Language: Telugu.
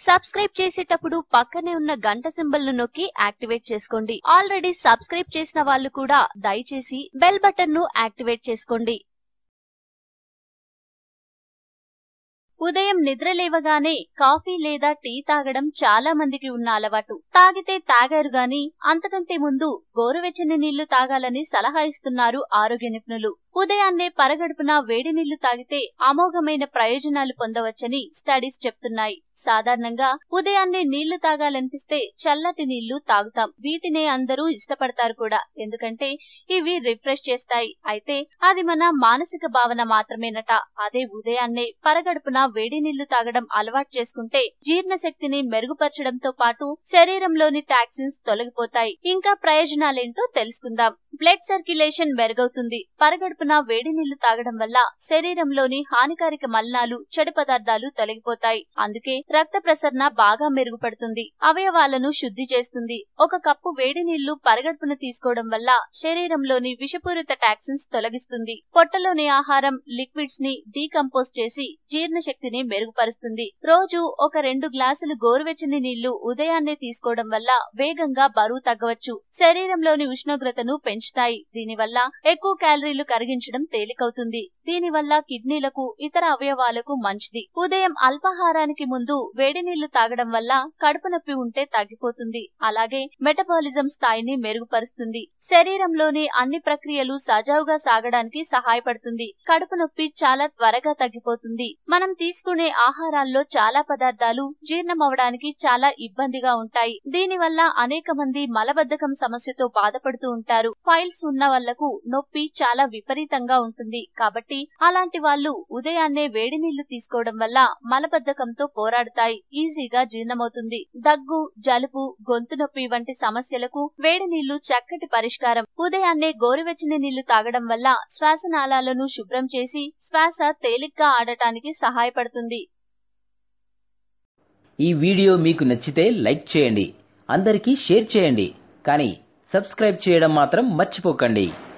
సబ్స్క్రైబ్ చేసేటప్పుడు పక్కనే ఉన్న గంట సింబల్ ను నొక్కి యాక్టివేట్ చేసుకోండి ఆల్రెడీ సబ్స్క్రైబ్ చేసిన వాళ్ళు కూడా దయచేసి బెల్ బటన్ ను యాక్టివేట్ చేసుకోండి ఉదయం నిద్ర లేవగానే కాఫీ లేదా టీ తాగడం చాలా మందికి ఉన్న అలవాటు తాగితే తాగారు గాని అంతకంటే ముందు గోరువెచ్చని నీళ్లు తాగాలని సలహా ఇస్తున్నారు ఆరోగ్య నిపుణులు ఉదయాన్నే పరగడుపున వేడి నీళ్లు తాగితే అమోఘమైన ప్రయోజనాలు పొందవచ్చని స్టడీస్ చెప్తున్నాయి సాధారణంగా ఉదయాన్నే నీళ్లు తాగాలనిపిస్తే చల్లటి నీళ్లు తాగుతాం వీటినే అందరూ ఇష్టపడతారు కూడా ఎందుకంటే ఇవి రిఫ్రెష్ చేస్తాయి అయితే అది మన మానసిక భావన మాత్రమేనట అదే ఉదయాన్నే పరగడుపున వేడి నీళ్లు తాగడం అలవాటు చేసుకుంటే జీర్ణ శక్తిని మెరుగుపరచడంతో పాటు శరీరంలోని టాక్సిన్స్ తొలగిపోతాయి ఇంకా ప్రయోజనాలేంటో తెలుసుకుందాం బ్లడ్ సర్క్యులేషన్ మెరుగవుతుంది పరగడుపున వేడి నీళ్లు తాగడం వల్ల శరీరంలోని హానికారక మలినాలు చెడు పదార్థాలు తొలగిపోతాయి అందుకే రక్త ప్రసరణ బాగా మెరుగుపడుతుంది అవయవాలను శుద్ధి చేస్తుంది ఒక కప్పు వేడి నీళ్లు పరగడుపున తీసుకోవడం వల్ల శరీరంలోని విషపూరిత టాక్సిన్స్ తొలగిస్తుంది పొట్టలోని ఆహారం లిక్విడ్స్ ని డీకంపోజ్ చేసి జీర్ణశక్తిని మెరుగుపరుస్తుంది రోజు ఒక రెండు గ్లాసులు గోరువెచ్చని నీళ్లు ఉదయాన్నే తీసుకోవడం వల్ల వేగంగా బరువు తగ్గవచ్చు శరీరంలోని ఉష్ణోగ్రతను పెంచుతాయి దీనివల్ల ఎక్కువ క్యాలరీలు కరిగించడం తేలికవుతుంది దీనివల్ల కిడ్నీలకు ఇతర అవయవాలకు మంచిది ఉదయం అల్పాహారానికి ముందు వేడి నీళ్లు తాగడం వల్ల కడుపు నొప్పి ఉంటే తగ్గిపోతుంది అలాగే మెటబాలిజం స్థాయిని మెరుగుపరుస్తుంది శరీరంలోని అన్ని ప్రక్రియలు సజావుగా సాగడానికి సహాయపడుతుంది కడుపు నొప్పి చాలా త్వరగా తగ్గిపోతుంది మనం తీసుకునే ఆహారాల్లో చాలా పదార్థాలు జీర్ణమవడానికి చాలా ఇబ్బందిగా ఉంటాయి దీనివల్ల అనేక మంది మలబద్ధకం సమస్యతో బాధపడుతూ ఉంటారు ఫైల్స్ ఉన్న వాళ్లకు నొప్పి చాలా విపరీతంగా ఉంటుంది కాబట్టి అలాంటి వాళ్ళు ఉదయాన్నే వేడి నీళ్లు తీసుకోవడం వల్ల మలబద్ధకంతో పోరాడుతాయి ఈజీగా జీర్ణమవుతుంది దగ్గు జలుబు గొంతు నొప్పి వంటి సమస్యలకు వేడి నీళ్లు చక్కటి పరిష్కారం ఉదయాన్నే గోరువెచ్చని నీళ్లు తాగడం వల్ల శ్వాసనాళాలను శుభ్రం చేసి శ్వాస తేలిగ్గా ఆడటానికి సహాయపడుతుంది ఈ వీడియో మీకు నచ్చితే లైక్ చేయండి అందరికీ షేర్ చేయండి కానీ సబ్స్క్రైబ్ చేయడం మాత్రం మర్చిపోకండి